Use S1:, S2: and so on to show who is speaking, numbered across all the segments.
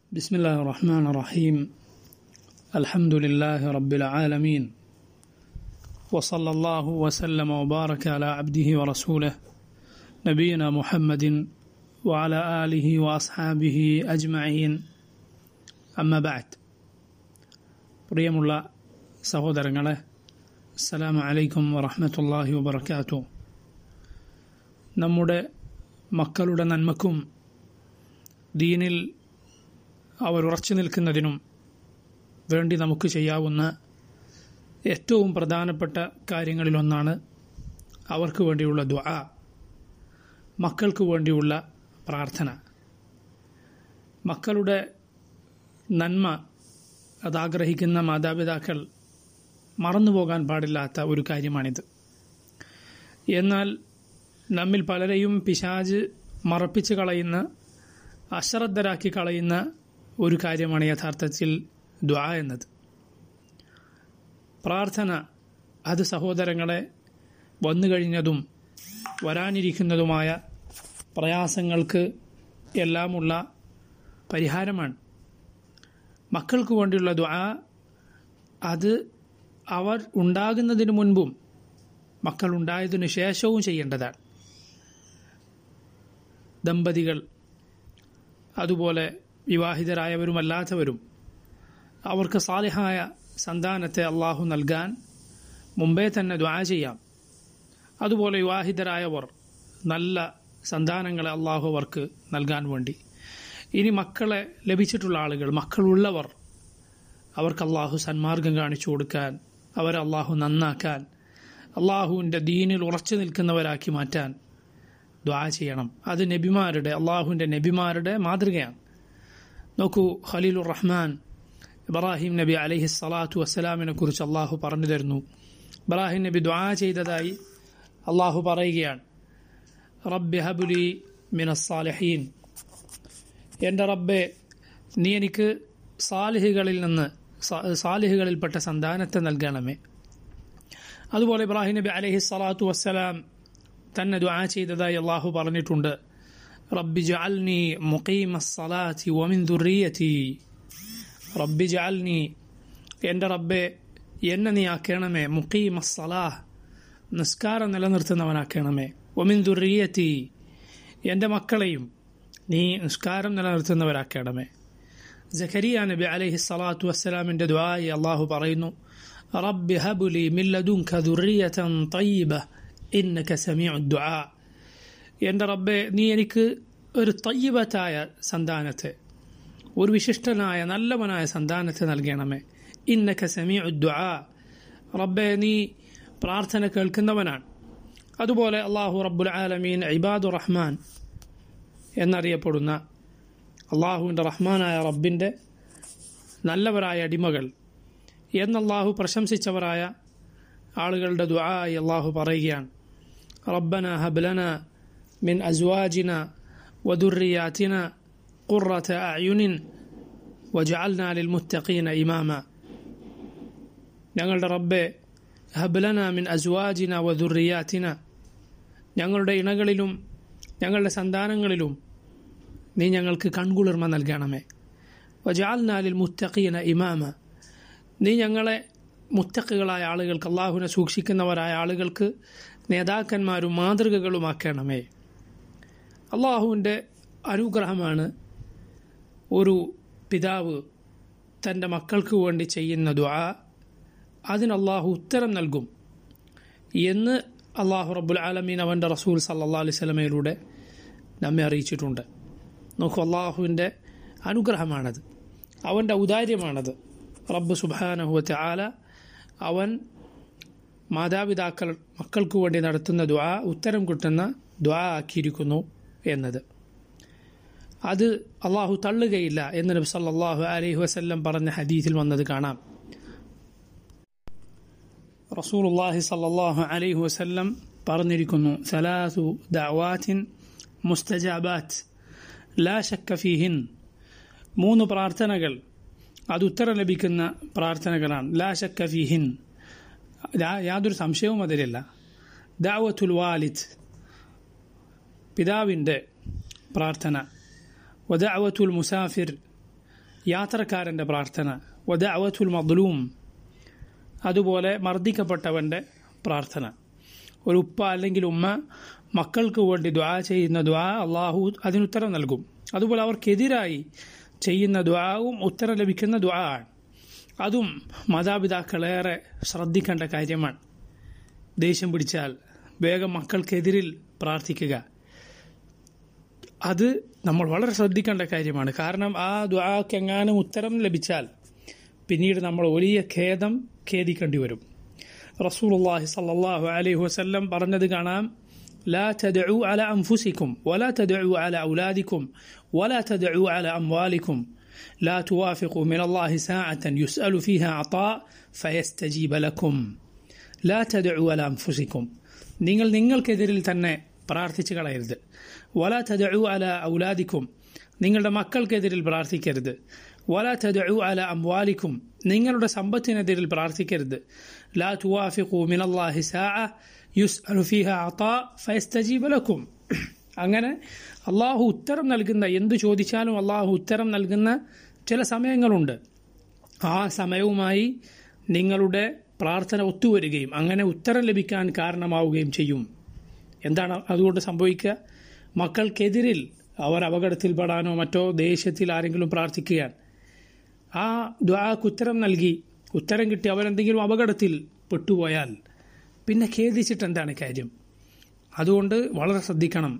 S1: بسم الله الرحمن الرحيم الحمد لله رب العالمين وصلى الله وسلم وبارك على عبده ورسوله نبينا محمد وعلى آله وأصحابه أجمعين أما بعد പ്രിയമുള്ള സഹോദരങ്ങളെ അസ്സലാമു അലൈക്കും വറഹ്മത്തുള്ളാഹി വബർക്കാത്തു നമ്മുടെ മക്കളുടെ നന്മക്കും ദീനിൽ അവർ ഉറച്ചു നിൽക്കുന്നതിനും വേണ്ടി നമുക്ക് ചെയ്യാവുന്ന ഏറ്റവും പ്രധാനപ്പെട്ട കാര്യങ്ങളിലൊന്നാണ് അവർക്ക് വേണ്ടിയുള്ള ദ്വാ മക്കൾക്ക് വേണ്ടിയുള്ള പ്രാർത്ഥന മക്കളുടെ നന്മ അതാഗ്രഹിക്കുന്ന മാതാപിതാക്കൾ മറന്നുപോകാൻ പാടില്ലാത്ത ഒരു കാര്യമാണിത് എന്നാൽ നമ്മിൽ പലരെയും പിശാജ് മറപ്പിച്ച് കളയുന്ന അശ്രദ്ധരാക്കി കളയുന്ന ഒരു കാര്യമാണ് യഥാർത്ഥത്തിൽ ദ്വാ എന്നത് പ്രാർത്ഥന അത് സഹോദരങ്ങളെ വന്നു കഴിഞ്ഞതും വരാനിരിക്കുന്നതുമായ പ്രയാസങ്ങൾക്ക് എല്ലാമുള്ള പരിഹാരമാണ് മക്കൾക്ക് വേണ്ടിയുള്ള ദ്വാ അത് അവർ ഉണ്ടാകുന്നതിന് മുൻപും മക്കൾ ഉണ്ടായതിനു ശേഷവും ചെയ്യേണ്ടതാണ് ദമ്പതികൾ അതുപോലെ വിവാഹിതരായവരും അല്ലാത്തവരും അവർക്ക് സാലിഹായ സന്താനത്തെ അള്ളാഹു നൽകാൻ മുമ്പേ തന്നെ ദ്വാ ചെയ്യാം അതുപോലെ വിവാഹിതരായവർ നല്ല സന്താനങ്ങളെ അള്ളാഹു അവർക്ക് നൽകാൻ വേണ്ടി ഇനി മക്കളെ ലഭിച്ചിട്ടുള്ള ആളുകൾ മക്കളുള്ളവർ അവർക്ക് അള്ളാഹു സന്മാർഗം കാണിച്ചു കൊടുക്കാൻ അവരെ അള്ളാഹു നന്നാക്കാൻ അള്ളാഹുവിൻ്റെ ദീനിൽ ഉറച്ചു നിൽക്കുന്നവരാക്കി മാറ്റാൻ ദ്വാ ചെയ്യണം അത് നബിമാരുടെ അള്ളാഹുവിൻ്റെ നബിമാരുടെ മാതൃകയാണ് നോക്കൂ ഖലീലുർ റഹ്മാൻ ഇബ്രാഹിം നബി അലഹി സ്വലാത്തു വസ്സലാമിനെ കുറിച്ച് അള്ളാഹു പറഞ്ഞു തരുന്നു ഇബ്രാഹിം നബി ദ്വാ ചെയ്തതായി അള്ളാഹു പറയുകയാണ് റബ്ബി ഹബുലി മിനസ്സാലഹീൻ എൻ്റെ റബ്ബെ നീ എനിക്ക് സാലിഹികളിൽ നിന്ന് സാലിഹികളിൽപ്പെട്ട സന്താനത്തെ നൽകണമേ അതുപോലെ ഇബ്രാഹിം നബി അലഹി സ്വലാത്തു വസ്സലാം തന്നെ ദ്വാ ചെയ്തതായി അള്ളാഹു പറഞ്ഞിട്ടുണ്ട് റബ്ബി ജഅൽനി മുഖീമ സലാത്തി വമിൻ ദുറിയത്തി റബ്ബി ജഅൽനി എൻ്റെ റബ്ബെ എന്നെ നീ ആക്കണമേ മുഖീമ സലാഹ് നിസ്കാരം നിലനിർത്തുന്നവനാക്കണമേ ഒമിൻ ദുറിയത്തി എൻ്റെ മക്കളെയും നീ നിസ്കാരം നിലനിർത്തുന്നവരാക്കണമേ ജഖരിയ നബി അലൈഹി സ്വലാത്തു വസ്സലാമിൻ്റെ ദ്വായി അള്ളാഹു പറയുന്നു റബ്ബി ഹബുലി മില്ലദുൻക ദുറിയതൻ തയ്യിബ ഇന്നക സമീഉ ദുആ എൻ്റെ റബ്ബെ നീ എനിക്ക് ഒരു തയ്യബത്തായ സന്താനത്തെ ഒരു വിശിഷ്ടനായ നല്ലവനായ സന്താനത്തെ നൽകണമേ ഇന്നക സമീഉ ദുആ റബ്ബെ നീ പ്രാർത്ഥന കേൾക്കുന്നവനാണ് അതുപോലെ അള്ളാഹു റബ്ബുൽ ആലമീൻ ഇബാദുർ റഹ്മാൻ എന്നറിയപ്പെടുന്ന അള്ളാഹുവിൻ്റെ റഹ്മാനായ റബ്ബിൻ്റെ നല്ലവരായ അടിമകൾ എന്നല്ലാഹു പ്രശംസിച്ചവരായ ആളുകളുടെ ദുആയി അള്ളാഹു പറയുകയാണ് റബ്ബന ഹബ്ലന മിൻ അസ്വാജിന വദുറിയാത്തിന ഖുറത അയുനിൻ വജഅൽന ലിൽമുത്തഖീന ഇമാമ ഞങ്ങളുടെ റബ്ബെ ഹബ്ലന മിൻ അസ്വാജിന വദുറിയാത്തിന ഞങ്ങളുടെ ഇണകളിലും ഞങ്ങളുടെ സന്താനങ്ങളിലും നീ ഞങ്ങൾക്ക് കൺകുളിർമ നൽകണമേ വജാൽന ലിൽ മുത്തഖീന ഇമാമ നീ ഞങ്ങളെ മുത്തക്കുകളായ ആളുകൾക്ക് അള്ളാഹുവിനെ സൂക്ഷിക്കുന്നവരായ ആളുകൾക്ക് നേതാക്കന്മാരും മാതൃകകളുമാക്കണമേ അള്ളാഹുവിൻ്റെ അനുഗ്രഹമാണ് ഒരു പിതാവ് തൻ്റെ മക്കൾക്ക് വേണ്ടി ചെയ്യുന്ന ദ്വാ അതിന് അള്ളാഹു ഉത്തരം നൽകും എന്ന് അള്ളാഹു റബ്ബുൽ ആലമീൻ അവൻ്റെ റസൂൽ സല്ലാ അലൈഹി സ്വലമയിലൂടെ നമ്മെ അറിയിച്ചിട്ടുണ്ട് നോക്കൂ അള്ളാഹുവിൻ്റെ അനുഗ്രഹമാണത് അവൻ്റെ ഔദാര്യമാണത് റബ്ബ് സുബാനഹുവത്തെ ആല അവൻ മാതാപിതാക്കൾ മക്കൾക്ക് വേണ്ടി നടത്തുന്ന ദ്വാ ഉത്തരം കിട്ടുന്ന ദ്വാ ആക്കിയിരിക്കുന്നു എന്നത് അത് അള്ളാഹു തള്ളുകയില്ല എന്ന് നബി സല്ലാഹു അലൈഹി വസ്ല്ലം പറഞ്ഞ ഹദീസിൽ വന്നത് കാണാം റസൂലുള്ളാഹി സല്ലല്ലാഹു അലൈഹി വസല്ലം പറഞ്ഞിരിക്കുന്നു സലാസു ദഅവാത്തിൻ മുസ്തജാബാത്ത് ലാ ശക്ക ഫീഹിൻ മൂന്ന് പ്രാർത്ഥനകൾ അത് ഉത്തരം ലഭിക്കുന്ന പ്രാർത്ഥനകളാണ് ലാ ശക്ക ഫീഹിൻ യാതൊരു സംശയവും അതിലില്ല ദാവത്തുൽ വാലിദ് പിതാവിൻ്റെ പ്രാർത്ഥന വദഅവത്തുൽ മുസാഫിർ യാത്രക്കാരൻ്റെ പ്രാർത്ഥന വദഅവത്തുൽ മദ്ലൂം അതുപോലെ മർദ്ദിക്കപ്പെട്ടവൻ്റെ പ്രാർത്ഥന ഒരു ഉപ്പ അല്ലെങ്കിൽ ഉമ്മ മക്കൾക്ക് വേണ്ടി ദ്വാ ചെയ്യുന്ന ദ്വാ അള്ളാഹു അതിനുത്തരം നൽകും അതുപോലെ അവർക്കെതിരായി ചെയ്യുന്ന ദ്വാവും ഉത്തരം ലഭിക്കുന്ന ദ്വാ ആണ് അതും മാതാപിതാക്കളേറെ ശ്രദ്ധിക്കേണ്ട കാര്യമാണ് ദേഷ്യം പിടിച്ചാൽ വേഗം മക്കൾക്കെതിരിൽ പ്രാർത്ഥിക്കുക അത് നമ്മൾ വളരെ ശ്രദ്ധിക്കേണ്ട കാര്യമാണ് കാരണം ആ ദ്വാക്ക് എങ്ങാനും ഉത്തരം ലഭിച്ചാൽ പിന്നീട് നമ്മൾ വലിയ ഖേദം ഖേദിക്കേണ്ടി വരും റസൂലുള്ളാഹി സല്ലല്ലാഹു അലൈഹി വസല്ലം പറഞ്ഞത് കാണാം لا تدعوا على أنفسكم ولا تدعوا على أولادكم ولا تدعوا على أموالكم لا توافقوا من الله ساعة يسأل فيها عطاء فيستجيب لكم لا تدعوا على أنفسكم നിങ്ങൾ നിങ്ങൾക്കെതിരിൽ തന്നെ പ്രാർത്ഥിച്ചു കളയരുത് വല തദഉ അല ഔലാദിക്കും നിങ്ങളുടെ മക്കൾക്കെതിരിൽ പ്രാർത്ഥിക്കരുത് വല തദഉ അല അംവാലിക്കും നിങ്ങളുടെ സമ്പത്തിനെതിരിൽ പ്രാർത്ഥിക്കരുത് ലാ തുവാഫിഖു മിനല്ലാഹി സാഅ യുസ്അലു ഫീഹ അതാ ഫയസ്തജീബ ലക്കും അങ്ങനെ അള്ളാഹു ഉത്തരം നൽകുന്ന എന്തു ചോദിച്ചാലും അള്ളാഹു ഉത്തരം നൽകുന്ന ചില സമയങ്ങളുണ്ട് ആ സമയവുമായി നിങ്ങളുടെ പ്രാർത്ഥന ഒത്തുവരികയും അങ്ങനെ ഉത്തരം ലഭിക്കാൻ കാരണമാവുകയും ചെയ്യും എന്താണ് അതുകൊണ്ട് സംഭവിക്കുക മക്കൾക്കെതിരിൽ അവർ അപകടത്തിൽപ്പെടാനോ മറ്റോ ദേഷ്യത്തിൽ ആരെങ്കിലും പ്രാർത്ഥിക്കുകയാണ് ആ ദ്വാക്ക് ഉത്തരം നൽകി ഉത്തരം കിട്ടി അവരെന്തെങ്കിലും അപകടത്തിൽ പെട്ടുപോയാൽ പിന്നെ ഖേദിച്ചിട്ട് എന്താണ് കാര്യം അതുകൊണ്ട് വളരെ ശ്രദ്ധിക്കണം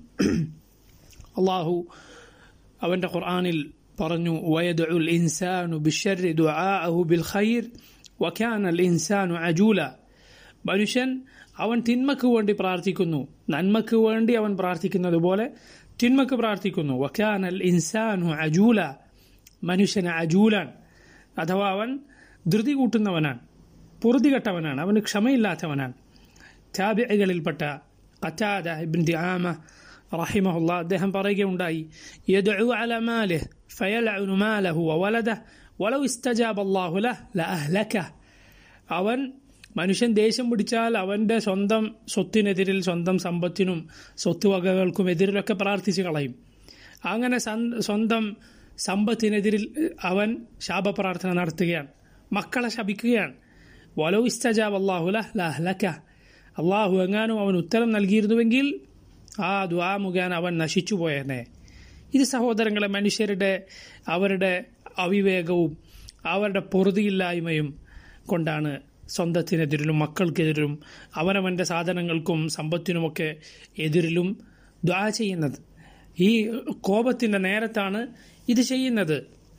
S1: അള്ളാഹു അവൻ്റെ ഖുർആാനിൽ പറഞ്ഞു വയദുൽ ഇൻസാനു ബിഷരി ദുആഅഹു ബിൽ ഖൈർ വക്കാനൽ ഇൻസാനു അജൂല മനുഷ്യൻ അവൻ തിന്മക്ക് വേണ്ടി പ്രാർത്ഥിക്കുന്നു നന്മക്ക് വേണ്ടി അവൻ പ്രാർത്ഥിക്കുന്നത് പോലെ തിന്മക്ക് പ്രാർത്ഥിക്കുന്നു വക്കാനൽ ഇൻസാനു അജൂല മനുഷ്യൻ അജൂലാൻ അഥവാ അവൻ ധൃതി കൂട്ടുന്നവനാണ് പൊറുതികെട്ടവനാണ് അവന് ക്ഷമയില്ലാത്തവനാണ് താബികളിൽപ്പെട്ട ഖറ്റാദ ഇബ്ൻ ദിആമ റഹിമഹുല്ല അദ്ദേഹം പറയുകയുണ്ടായി യദ്ഉ അല മാലിഹ് ഫയൽഉ മാലഹു വവലദഹ് വലൗ ഇസ്തജാബ അല്ലാഹു ലഹ് ലഅഹ്ലക അവൻ മനുഷ്യൻ ദേഷ്യം പിടിച്ചാൽ അവന്റെ സ്വന്തം സ്വത്തിനെതിരിൽ സ്വന്തം സമ്പത്തിനും സ്വത്തുവകകൾക്കും എതിരിലൊക്കെ പ്രാർത്ഥിച്ചു കളയും അങ്ങനെ സ്വന്തം സമ്പത്തിനെതിരിൽ അവൻ ശാപപ്രാർത്ഥന നടത്തുകയാണ് മക്കളെ ശപിക്കുകയാണ് വലോ ഇസ്തജാബ് അള്ളാഹുല ലഹ്ലക്ക അള്ളാഹു എങ്ങാനും അവൻ ഉത്തരം നൽകിയിരുന്നുവെങ്കിൽ ആ ദ്വാ മുഖേന അവൻ നശിച്ചു പോയേനെ ഇത് സഹോദരങ്ങളെ മനുഷ്യരുടെ അവരുടെ അവിവേകവും അവരുടെ പൊറുതിയില്ലായ്മയും കൊണ്ടാണ് സ്വന്തത്തിനെതിരിലും മക്കൾക്കെതിരിലും അവനവൻ്റെ സാധനങ്ങൾക്കും സമ്പത്തിനുമൊക്കെ എതിരിലും ദ്വാ ചെയ്യുന്നത് ഈ കോപത്തിൻ്റെ നേരത്താണ് ഇത് ചെയ്യുന്നത്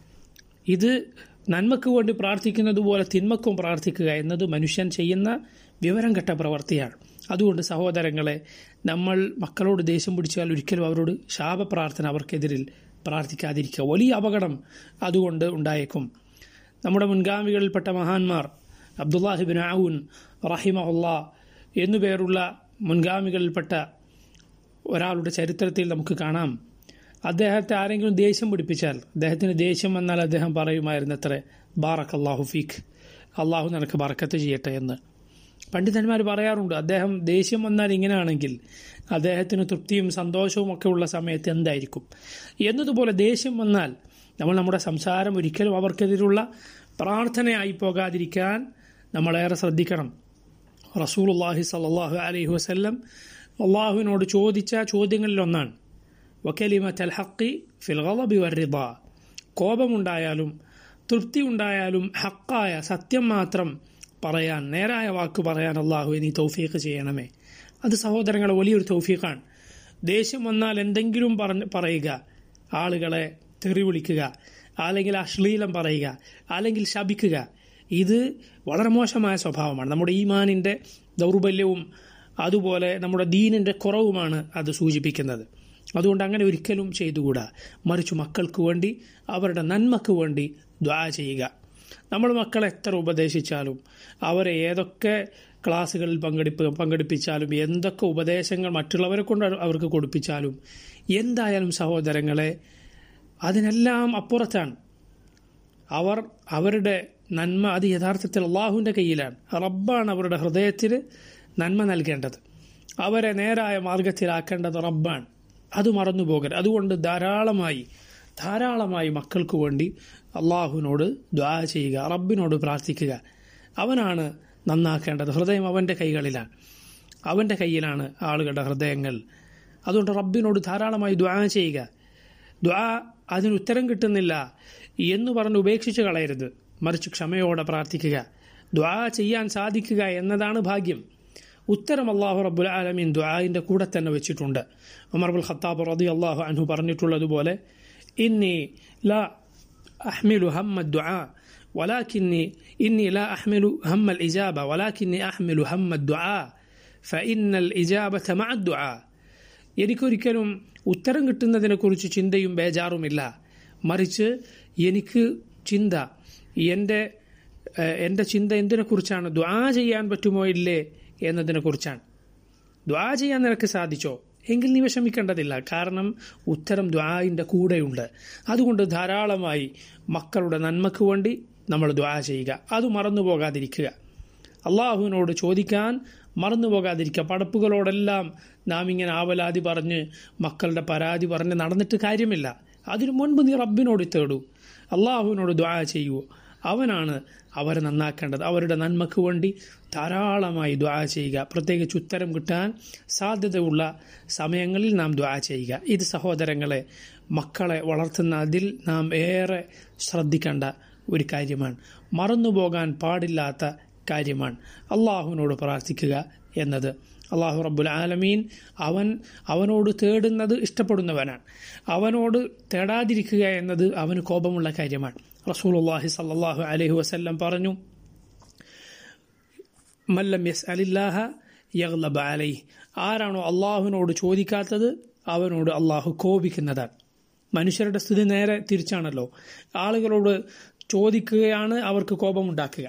S1: ഇത് നന്മക്ക് വേണ്ടി പ്രാർത്ഥിക്കുന്നത് പോലെ തിന്മക്കും പ്രാർത്ഥിക്കുക എന്നത് മനുഷ്യൻ ചെയ്യുന്ന വിവരം കെട്ട പ്രവൃത്തിയാണ് അതുകൊണ്ട് സഹോദരങ്ങളെ നമ്മൾ മക്കളോട് ദേഷ്യം പിടിച്ചാൽ ഒരിക്കലും അവരോട് ശാപപ്രാർത്ഥന അവർക്കെതിരിൽ പ്രാർത്ഥിക്കാതിരിക്കുക വലിയ അപകടം അതുകൊണ്ട് ഉണ്ടായേക്കും നമ്മുടെ മുൻഗാമികളിൽപ്പെട്ട മഹാന്മാർ അബ്ദുല്ലാഹിബിൻ ഔൻ റഹിമഹുല്ല എന്നുപേരുള്ള മുൻഗാമികളിൽപ്പെട്ട ഒരാളുടെ ചരിത്രത്തിൽ നമുക്ക് കാണാം അദ്ദേഹത്തെ ആരെങ്കിലും ദേഷ്യം പിടിപ്പിച്ചാൽ അദ്ദേഹത്തിന് ദേഷ്യം വന്നാൽ അദ്ദേഹം പറയുമായിരുന്നു അത്ര ബാറക് അള്ളാഹു ഫീഖ് അള്ളാഹു നിനക്ക് ബറക്കത്ത് ചെയ്യട്ടെ എന്ന് പണ്ഡിതന്മാർ പറയാറുണ്ട് അദ്ദേഹം ദേഷ്യം വന്നാൽ ഇങ്ങനെയാണെങ്കിൽ അദ്ദേഹത്തിന് തൃപ്തിയും സന്തോഷവും ഒക്കെ ഉള്ള സമയത്ത് എന്തായിരിക്കും എന്നതുപോലെ ദേഷ്യം വന്നാൽ നമ്മൾ നമ്മുടെ സംസാരം ഒരിക്കലും അവർക്കെതിരുള്ള പ്രാർത്ഥനയായി പോകാതിരിക്കാൻ നമ്മളേറെ ശ്രദ്ധിക്കണം റസൂലുല്ലാഹി സല്ലാഹു അലൈഹി വസ്ല്ലം അള്ളാഹുവിനോട് ചോദിച്ച ചോദ്യങ്ങളിലൊന്നാണ് വക്കലിമത്ത് അൽ ഹക്കി ഫിൽ ഗളബി വറിദ കോപമുണ്ടായാലും തൃപ്തി ഉണ്ടായാലും ഹക്കായ സത്യം മാത്രം പറയാൻ നേരായ വാക്ക് പറയാൻ അള്ളാഹു നീ തൗഫീഖ് ചെയ്യണമേ അത് സഹോദരങ്ങളെ വലിയൊരു തൗഫീഖാണ് ദേഷ്യം വന്നാൽ എന്തെങ്കിലും പറഞ്ഞ് പറയുക ആളുകളെ തെറി വിളിക്കുക അല്ലെങ്കിൽ അശ്ലീലം പറയുക അല്ലെങ്കിൽ ശപിക്കുക ഇത് വളരെ മോശമായ സ്വഭാവമാണ് നമ്മുടെ ഈമാനിൻ്റെ ദൗർബല്യവും അതുപോലെ നമ്മുടെ ദീനിൻ്റെ കുറവുമാണ് അത് സൂചിപ്പിക്കുന്നത് അതുകൊണ്ട് അങ്ങനെ ഒരിക്കലും ചെയ്തുകൂടാ മറിച്ച് മക്കൾക്ക് വേണ്ടി അവരുടെ നന്മക്ക് വേണ്ടി ദ്വാ ചെയ്യുക നമ്മൾ മക്കളെ എത്ര ഉപദേശിച്ചാലും അവരെ ഏതൊക്കെ ക്ലാസ്സുകളിൽ പങ്കെടുപ്പ് പങ്കെടുപ്പിച്ചാലും എന്തൊക്കെ ഉപദേശങ്ങൾ മറ്റുള്ളവരെ കൊണ്ട് അവർക്ക് കൊടുപ്പിച്ചാലും എന്തായാലും സഹോദരങ്ങളെ അതിനെല്ലാം അപ്പുറത്താണ് അവർ അവരുടെ നന്മ അത് യഥാർത്ഥത്തിൽ അള്ളാഹുവിൻ്റെ കയ്യിലാണ് റബ്ബാണ് അവരുടെ ഹൃദയത്തിന് നന്മ നൽകേണ്ടത് അവരെ നേരായ മാർഗത്തിലാക്കേണ്ടത് റബ്ബാണ് അത് മറന്നു പോകരുത് അതുകൊണ്ട് ധാരാളമായി ധാരാളമായി മക്കൾക്ക് വേണ്ടി അള്ളാഹുവിനോട് ദ്വാ ചെയ്യുക റബ്ബിനോട് പ്രാർത്ഥിക്കുക അവനാണ് നന്നാക്കേണ്ടത് ഹൃദയം അവൻ്റെ കൈകളിലാണ് അവൻ്റെ കയ്യിലാണ് ആളുകളുടെ ഹൃദയങ്ങൾ അതുകൊണ്ട് റബ്ബിനോട് ധാരാളമായി ദ്വാ ചെയ്യുക ദ്വാ അതിന് ഉത്തരം കിട്ടുന്നില്ല എന്ന് പറഞ്ഞ് ഉപേക്ഷിച്ച് കളയരുത് മറിച്ച് ക്ഷമയോടെ പ്രാർത്ഥിക്കുക ദ്വാ ചെയ്യാൻ സാധിക്കുക എന്നതാണ് ഭാഗ്യം ഉത്തരം അള്ളാഹു റബ്ബുൽ ആലമീൻ ദ്വായിൻ്റെ കൂടെ തന്നെ വെച്ചിട്ടുണ്ട് ഉമർബുൽ ഖത്താബ് റതി അള്ളാഹു അൻഹു പറഞ്ഞിട്ടുള്ളതുപോലെ ഇന്നി ലാ അഹ്മിലു ഹമ്മ ദ്വാ ولكني إني لا أحمل هم الإجابة ولكني أحمل هم الدعاء فإن الإجابة مع الدعاء എനിക്കൊരിക്കലും ഉത്തരം കിട്ടുന്നതിനെക്കുറിച്ച് ചിന്തയും ബേജാറുമില്ല മറിച്ച് എനിക്ക് ചിന്ത എൻ്റെ എൻ്റെ ചിന്ത എന്തിനെക്കുറിച്ചാണ് ദ്വാ ചെയ്യാൻ പറ്റുമോ ഇല്ലേ എന്നതിനെക്കുറിച്ചാണ് ദ്വാ ചെയ്യാൻ നിനക്ക് സാധിച്ചോ എങ്കിൽ നീ വിഷമിക്കേണ്ടതില്ല കാരണം ഉത്തരം ദ്വായിൻ്റെ കൂടെയുണ്ട് അതുകൊണ്ട് ധാരാളമായി മക്കളുടെ നന്മയ്ക്ക് വേണ്ടി നമ്മൾ ദ്വാ ചെയ്യുക അത് മറന്നു പോകാതിരിക്കുക അള്ളാഹുവിനോട് ചോദിക്കാൻ മറന്നു പോകാതിരിക്കുക പടപ്പുകളോടെല്ലാം നാം ഇങ്ങനെ ആവലാതി പറഞ്ഞ് മക്കളുടെ പരാതി പറഞ്ഞ് നടന്നിട്ട് കാര്യമില്ല അതിനു മുൻപ് നീ റബ്ബിനോട് തേടൂ അള്ളാഹുവിനോട് ദ്വാ ചെയ്യൂ അവനാണ് അവരെ നന്നാക്കേണ്ടത് അവരുടെ നന്മയ്ക്ക് വേണ്ടി ധാരാളമായി ദ്വാ ചെയ്യുക പ്രത്യേകിച്ച് ഉത്തരം കിട്ടാൻ സാധ്യതയുള്ള സമയങ്ങളിൽ നാം ദ്വാ ചെയ്യുക ഇത് സഹോദരങ്ങളെ മക്കളെ വളർത്തുന്ന അതിൽ നാം ഏറെ ശ്രദ്ധിക്കേണ്ട ഒരു കാര്യമാണ് മറന്നുപോകാൻ പാടില്ലാത്ത കാര്യമാണ് അള്ളാഹുവിനോട് പ്രാർത്ഥിക്കുക എന്നത് അള്ളാഹു റബ്ബുൽ ആലമീൻ അവൻ അവനോട് തേടുന്നത് ഇഷ്ടപ്പെടുന്നവനാണ് അവനോട് തേടാതിരിക്കുക എന്നത് അവന് കോപമുള്ള കാര്യമാണ് റസൂൽ അള്ളാഹി സല്ലാഹു അലഹി വസ്ല്ലം പറഞ്ഞു മല്ലം യസ് അലില്ലാഹ യഗ്ലബ അലൈ ആരാണോ അള്ളാഹുവിനോട് ചോദിക്കാത്തത് അവനോട് അള്ളാഹു കോപിക്കുന്നതാണ് മനുഷ്യരുടെ സ്ഥിതി നേരെ തിരിച്ചാണല്ലോ ആളുകളോട് ചോദിക്കുകയാണ് അവർക്ക് കോപമുണ്ടാക്കുക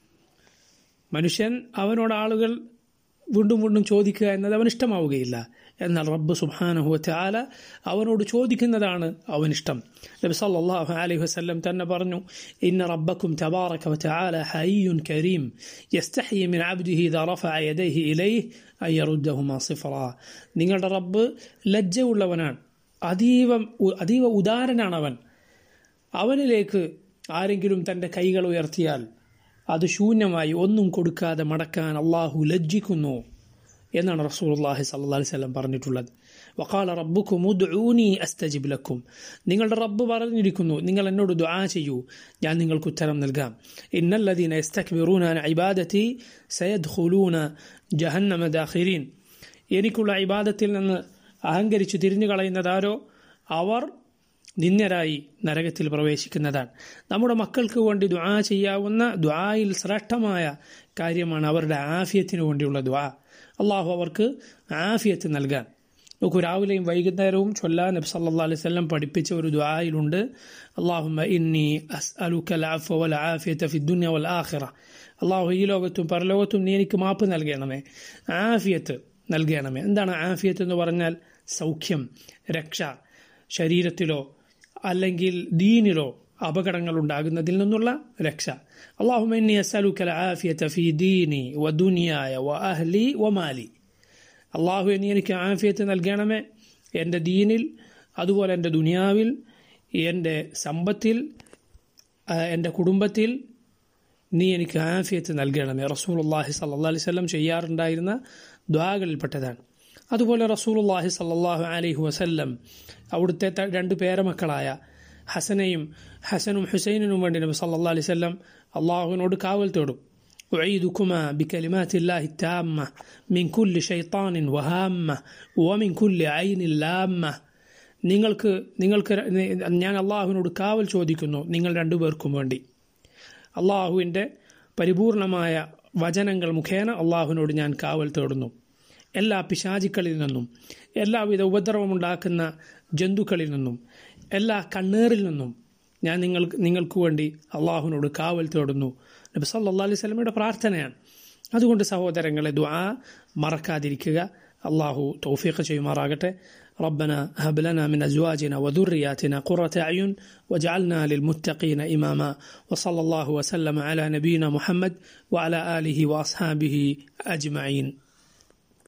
S1: മനുഷ്യൻ അവനോട് ആളുകൾ വീണ്ടും വീണ്ടും ചോദിക്കുക എന്നത് അവന് ഇഷ്ടമാവുകയില്ല എന്നാൽ റബ്ബ് സുബാനഹുവത്തെ ആല അവനോട് ചോദിക്കുന്നതാണ് അവനിഷ്ടം നബി സല്ലല്ലാഹു അലൈഹി വസല്ലം തന്നെ പറഞ്ഞു ഇന്ന റബ്ബക്കും തബാറക വതആല ഹയ്യുൻ കരീം യസ്തഹി മിൻ അബ്ദിഹി ഇദാ റഫഅ യദൈഹി ഇലൈഹി അൻ യറുദ്ദഹുമാ സിഫറ നിങ്ങളുടെ റബ്ബ് ലജ്ജയുള്ളവനാണ് അതീവ അതീവ ഉദാരനാണ് അവൻ അവനിലേക്ക് ആരെങ്കിലും തൻ്റെ കൈകൾ ഉയർത്തിയാൽ അത് ശൂന്യമായി ഒന്നും കൊടുക്കാതെ മടക്കാൻ അള്ളാഹു ലജ്ജിക്കുന്നു എന്നാണ് റസൂൽ അള്ളാഹി സല്ലാ വല്ലം പറഞ്ഞിട്ടുള്ളത് വക്കാല റബ്ബുക്കും ഉദ്ഊനി അസ്തജിബ് ലക്കും നിങ്ങളുടെ റബ്ബ് പറഞ്ഞിരിക്കുന്നു നിങ്ങൾ എന്നോട് ദുആ ചെയ്യൂ ഞാൻ നിങ്ങൾക്ക് ഉത്തരം നൽകാം ഇന്നല്ലദീന യസ്തക്ബിറൂന അൻ ഇബാദത്തി സയദ്ഖുലൂന ജഹന്നമ ദാഖിരീൻ എനിക്കുള്ള ഇബാദത്തിൽ നിന്ന് അഹങ്കരിച്ചു തിരിഞ്ഞു കളയുന്നതാരോ അവർ നിന്ദരായി നരകത്തിൽ പ്രവേശിക്കുന്നതാണ് നമ്മുടെ മക്കൾക്ക് വേണ്ടി ദ്വാ ചെയ്യാവുന്ന ദ്വായിൽ ശ്രേഷ്ഠമായ കാര്യമാണ് അവരുടെ ആഫിയത്തിന് വേണ്ടിയുള്ള ദ്വാ അള്ളാഹു അവർക്ക് ആഫിയത്ത് നൽകാൻ നോക്കൂ രാവിലെയും വൈകുന്നേരവും ചൊല്ലാൻ നബി സല്ലാ അലൈഹി സ്വല്ലം പഠിപ്പിച്ച ഒരു ദ്വായിലുണ്ട് അള്ളാഹുമ്മ ഇന്നി അസ് അലുക്കൽ വൽ ആഫിയത്ത് ഫി ദുനിയ വൽ ആഖിറ അള്ളാഹു ഈ ലോകത്തും പരലോകത്തും നീ എനിക്ക് മാപ്പ് നൽകണമേ ആഫിയത്ത് നൽകണമേ എന്താണ് ആഫിയത്ത് എന്ന് പറഞ്ഞാൽ സൗഖ്യം രക്ഷ ശരീരത്തിലോ അല്ലെങ്കിൽ ദീനിലോ അപകടങ്ങൾ ഉണ്ടാകുന്നതിൽ നിന്നുള്ള രക്ഷ അള്ളാഹുമെന്നി അസലുക്കൽ ആഫിയത്ത ഫി ദീനി വ ദുനിയായ വ അഹ്ലി വ മാലി അള്ളാഹു എന്നി എനിക്ക് ആഫിയത്ത് നൽകണമേ എൻ്റെ ദീനിൽ അതുപോലെ എൻ്റെ ദുനിയാവിൽ എൻ്റെ സമ്പത്തിൽ എൻ്റെ കുടുംബത്തിൽ നീ എനിക്ക് ആഫിയത്ത് നൽകണമേ റസൂൽ അള്ളാഹി സല്ലാ അലൈഹി സ്വലം ചെയ്യാറുണ്ടായിരുന്ന ദ്വാകളിൽപ്പെട്ടതാണ് അതുപോലെ റസൂലുള്ളാഹി സല്ലല്ലാഹു അലൈഹി വസല്ലം അവിടുത്തെ രണ്ട് പേരമക്കളായ ഹസനയും ഹസനും ഹുസൈനും വേണ്ടി നബി സല്ലല്ലാഹു അലൈഹി വസല്ലം അള്ളാഹുവിനോട് കാവൽ തേടും أعيدكما بكلمات الله التامة من كل شيطان وهامة ومن كل عين لامة നിങ്ങൾക്ക് നിങ്ങൾക്ക് ഞാൻ അള്ളാഹുവിനോട് കാവൽ ചോദിക്കുന്നു നിങ്ങൾ രണ്ടുപേർക്കും വേണ്ടി അള്ളാഹുവിൻ്റെ പരിപൂർണമായ വചനങ്ങൾ മുഖേന അള്ളാഹുവിനോട് ഞാൻ കാവൽ തേടുന്നു എല്ലാ പിശാചിക്കളിൽ നിന്നും എല്ലാവിധ ഉപദ്രവമുണ്ടാക്കുന്ന ജന്തുക്കളിൽ നിന്നും എല്ലാ കണ്ണേറിൽ നിന്നും ഞാൻ നിങ്ങൾക്ക് നിങ്ങൾക്ക് വേണ്ടി അള്ളാഹുവിനോട് കാവൽ തേടുന്നു നബി സല്ലാ അലൈഹി സ്വലമയുടെ പ്രാർത്ഥനയാണ് അതുകൊണ്ട് സഹോദരങ്ങളെ ദ്വാ മറക്കാതിരിക്കുക അള്ളാഹു തൗഫീഖ് ചെയ്യുമാറാകട്ടെ ربنا هب لنا من أزواجنا وذرياتنا قرة أعين واجعلنا للمتقين إماما وصلى الله وسلم على نبينا محمد وعلى آله وأصحابه أجمعين